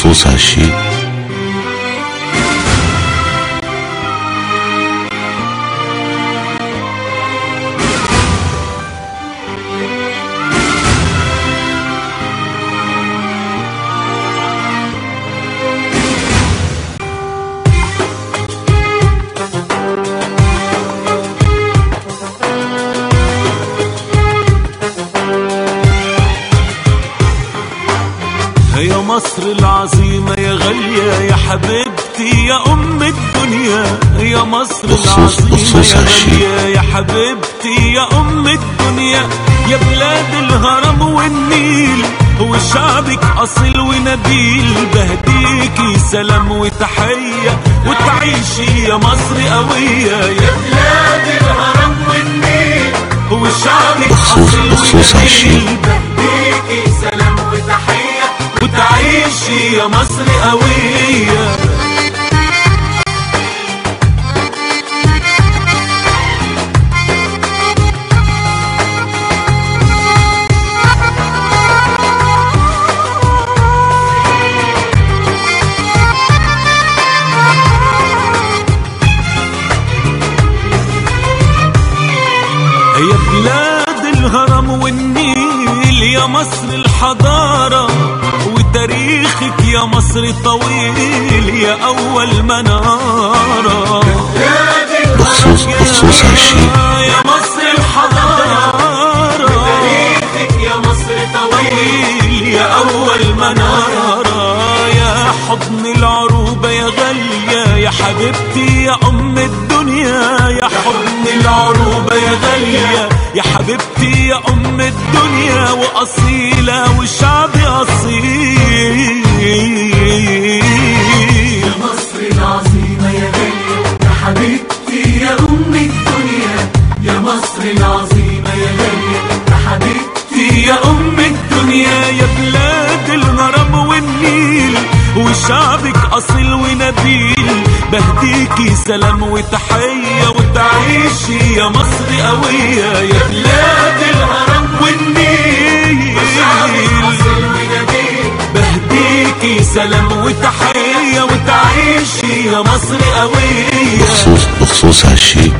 بخصوص هالشي يا مصر العظيمة يا غالية يا حبيبتي يا أم الدنيا يا مصر بخصوص- العظيمة بخصوص يا هالشي. غالية يا حبيبتي يا أم الدنيا يا بلاد الهرم والنيل وشعبك أصيل ونبيل بهديكي سلام وتحية وتعيشي يا مصر قوية يا بلاد الهرم والنيل وشعبك بخصوص- أصيل بخصوص هالشي. ونبيل بهديكي سلام وتحية وتعيشي يا مصر قوية يا بلاد الهرم والنيل يا مصر الحضارة وتاريخك يا مصر طويل يا أول منارة بخصوص بخصوص هالشي يا مصر الحضارة تاريخك يا مصر طويل يا أول منارة يا حضن العروبة يا غالية يا حبيبتي يا أم الدنيا يا حضن العروبة يا غالية يا حبيبتي يا أم الدنيا وأصيلة وشعبي أصيل يا مصر العظيمة يا غالية يا حبيبتي يا أم الدنيا يا مصر العظيمة يا غالية يا حبيبتي يا أم الدنيا يا بلاد الهرم والنيل وشعبك أصيل ونبيل بهديكي سلام وتحية وتعيشي يا مصر قوية يا بلاد الهرم والنيل بهديكي سلام وتحية وتعيشي يا مصر قوية بخصوص بخصوص هالشي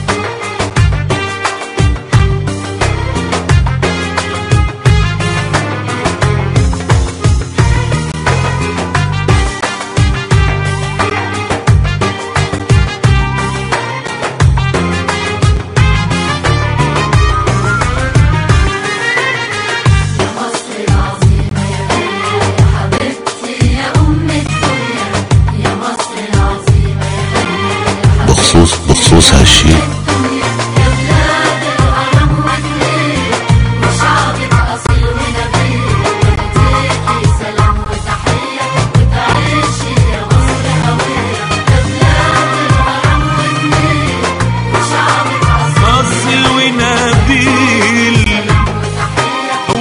مصر العظيمة يا غالية يا حبيبتي يا أم الدنيا يا مصر العظيمة يا غالية يا بخصوص بخصوص هالشي الدنيا يا بلاد الهرم والنيل وشعبك أصيل ونبيل بهديكي سلام وتحية وتعيشي يا مصر قوية يا بلاد الهرم والنيل وشعبك أصيل أصل ونبيل وتحية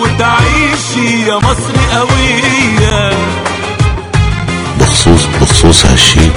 وتعيشي يا مصر قوية بخصوص بخصوص هالشي